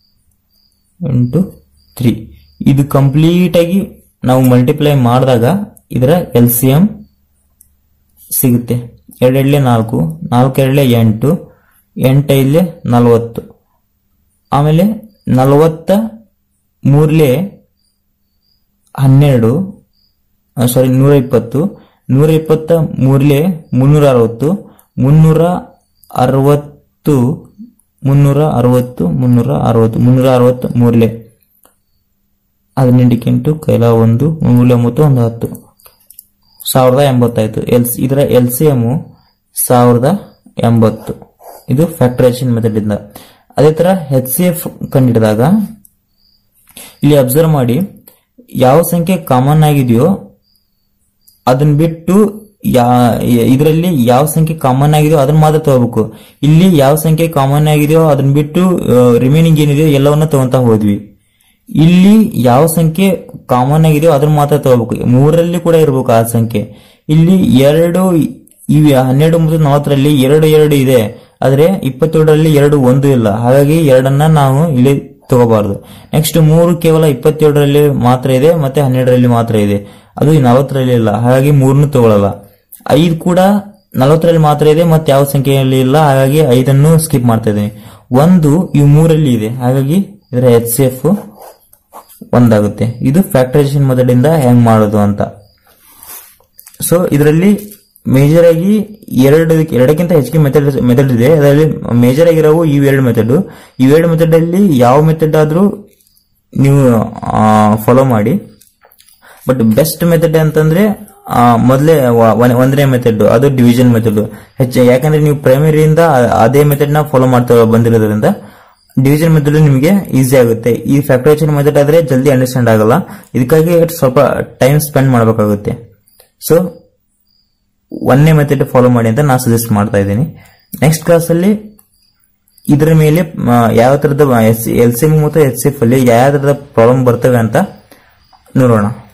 ಇಂಟು ತ್ರೀ ಇದು ಕಂಪ್ಲೀಟ್ ಆಗಿ ನಾವು ಮಲ್ಟಿಪ್ಲೈ ಮಾಡಿದಾಗ ಇದರ ಎಲ್ ಸಿ ಎಂ ಸಿಗುತ್ತೆ ಎರಡೆರಡ್ಲೆ ನಾಲ್ಕು ನಾಲ್ಕು ಎರಡ್ಲೆ ಎಂಟು ಎಂಟೈದ್ಲೆ ನಲವತ್ತು ಆಮೇಲೆ ನಲವತ್ತ ಮೂರ್ಲೆ ಹನ್ನೆರಡು ಸಾರಿ ನೂರ ಇಪ್ಪತ್ತು ನೂರ ಇಪ್ಪತ್ತ ಮೂರ್ಲೆ ಮುನ್ನೂರ ಅರವತ್ತು ಮುನ್ನೂರ ಅರವತ್ತು ಮುನ್ನೂರ ಅರವತ್ತು ಮುನ್ನೂರ ಅರವತ್ತು ಮುನ್ನೂರ ಅರವತ್ತು ಮೂರ್ಲೆ ಹದಿನೆಂಟಕ್ಕೆ ಎಂಟು ಕೈಲ ಒಂದು ಮೂರ್ಲೆ ಒಂಬತ್ತು ಒಂದು ಹತ್ತು ಸಾವಿರದ ಎಂಬತ್ತಾಯ್ತು ಎಲ್ ಇದರ ಎಲ್ ಸಿ ಎಮ್ ಸಾವಿರದ ಎಂಬತ್ತು ಇದು ಫ್ಯಾಕ್ಟರೈಸೇಷನ್ ಮೆಥಡ್ ಇಂದ ಅದೇ ತರ ಎಚ್ ಸಿ ಎಫ್ ಕಂಡಿಡಿದಾಗ ಇಲ್ಲಿ ಅಬ್ಸರ್ವ್ ಮಾಡಿ ಯಾವ ಸಂಖ್ಯೆ ಕಾಮನ್ ಆಗಿದೆಯೋ ಅದನ್ನ ಬಿಟ್ಟು ಇದರಲ್ಲಿ ಯಾವ ಸಂಖ್ಯೆ ಕಾಮನ್ ಆಗಿದೆಯೋ ಅದನ್ನ ಮಾತ್ರ ತಗೋಬೇಕು ಇಲ್ಲಿ ಯಾವ ಸಂಖ್ಯೆ ಕಾಮನ್ ಆಗಿದೆಯೋ ಅದನ್ನ ಬಿಟ್ಟು ರಿಮೈನಿಂಗ್ ಏನಿದೆಯೋ ಎಲ್ಲವನ್ನ ತಗೊಂತಾ ಹೋದ್ವಿ ಇಲ್ಲಿ ಯಾವ ಸಂಖ್ಯೆ ಕಾಮನ್ ಆಗಿದೆಯೋ ಅದನ್ನ ಮಾತ್ರ ತಗೋಬೇಕು ಮೂರರಲ್ಲಿ ಕೂಡ ಇರಬೇಕು ಆ ಸಂಖ್ಯೆ ಇಲ್ಲಿ ಎರಡು ಇವೆ ಹನ್ನೆರಡು ಮತ್ತು ನಲವತ್ತರಲ್ಲಿ ಎರಡು ಎರಡು ಇದೆ ಆದ್ರೆ ಇಪ್ಪತ್ತೇಳರಲ್ಲಿ ಎರಡು ಒಂದು ಇಲ್ಲ ಹಾಗಾಗಿ ಎರಡನ್ನ ನಾವು ಇಲ್ಲಿ ತಗೋಬಾರದು ನೆಕ್ಸ್ಟ್ ಮೂರು ಕೇವಲ ಇಪ್ಪತ್ತೇಳರಲ್ಲಿ ಮಾತ್ರ ಇದೆ ಮತ್ತೆ ಹನ್ನೆರಡರಲ್ಲಿ ಮಾತ್ರ ಇದೆ ಅದು ಈ ನಲವತ್ತರಲ್ಲಿ ಇಲ್ಲ ಹಾಗಾಗಿ ಮೂರನ್ನು ತಗೊಳ್ಳಲ್ಲ ಐದು ಕೂಡ ನಲವತ್ತರಲ್ಲಿ ಮಾತ್ರ ಇದೆ ಮತ್ತೆ ಯಾವ ಸಂಖ್ಯೆಯಲ್ಲಿ ಇಲ್ಲ ಹಾಗಾಗಿ ಐದನ್ನು ಸ್ಕಿಪ್ ಮಾಡ್ತಾ ಇದ್ದೀನಿ ಒಂದು ಇವು ಮೂರಲ್ಲಿ ಇದೆ ಹಾಗಾಗಿ ಇದರ ಎಚ್ ಸಿ ಎಫ್ ಒಂದಾಗುತ್ತೆ ಇದು ಫ್ಯಾಕ್ಟರೈಸೇಷನ್ ಮೆಥಡ್ ಇಂದ ಹೆಂಗ್ ಮಾಡೋದು ಅಂತ ಸೊ ಇದರಲ್ಲಿ ಮೇಜರ್ ಆಗಿ ಎರಡು ಎರಡಕ್ಕಿಂತ ಹೆಚ್ಚಿಗೆ ಮೆಥಡ್ ಮೆಥಡ್ ಇದೆ ಅದರಲ್ಲಿ ಮೇಜರ್ ಆಗಿರೋವು ಇವೆರಡು ಮೆಥಡ್ ಇವೆರಡು ಮೆಥಡ್ ಅಲ್ಲಿ ಯಾವ ಮೆಥಡ್ ಆದ್ರೂ ನೀವು ಫಾಲೋ ಮಾಡಿ ಬಟ್ ಬೆಸ್ಟ್ ಮೆಥಡ್ ಅಂತಂದ್ರೆ ಆ, ಮೊದಲೇ ವ- ಒಂದ್- ಒಂದನೇ ಮೆಥಡ್ ಅದು ಡಿವಿಷನ್ ಮೆಥಡ್ ಹೆಚ್ಚು ಯಾಕಂದ್ರೆ ನೀವು ಪ್ರೈಮರಿಯಿಂದ ಅದೇ ಮೆಥಡ್ ನ ಫಾಲೋ ಮಾಡ್ತಾ ಬಂದಿರೋದ್ರಿಂದ ಡಿವಿಷನ್ ಮೆಥಡ್ ನಿಮಗೆ ಈಸಿ ಆಗುತ್ತೆ ಈ ಫ್ಯಾಕ್ಟರೇಷನ್ ಮೆಥಡ್ ಆದ್ರೆ ಜಲ್ದಿ ಅಂಡರ್ಸ್ಟ್ಯಾಂಡ್ ಆಗಲ್ಲ ಇದಕ್ಕಾಗಿ ಸ್ವಲ್ಪ ಟೈಮ್ ಸ್ಪೆಂಡ್ ಮಾಡಬೇಕಾಗುತ್ತೆ ಸೊ ಒಂದನೇ ಮೆಥಡ್ ಫಾಲೋ ಮಾಡಿ ಅಂತ ನಾನು ಸಜೆಸ್ಟ್ ಮಾಡ್ತಾ ಇದ್ದೀನಿ ನೆಕ್ಸ್ಟ್ ಕ್ಲಾಸಲ್ಲಿ ಇದರ ಮೇಲೆ ಆ, ಯಾವ ತರದ ಎಲ್ ಸಿ ಎಂ ಮತ್ತು ಎಚ್ ಸಿ ಎಫ್ ಅಲ್ಲಿ ಯಾವ ತರದ ಪ್ರಾಬ್ಲಮ್ ಬರ್ತವೆ ಅಂತ ನೋಡೋಣ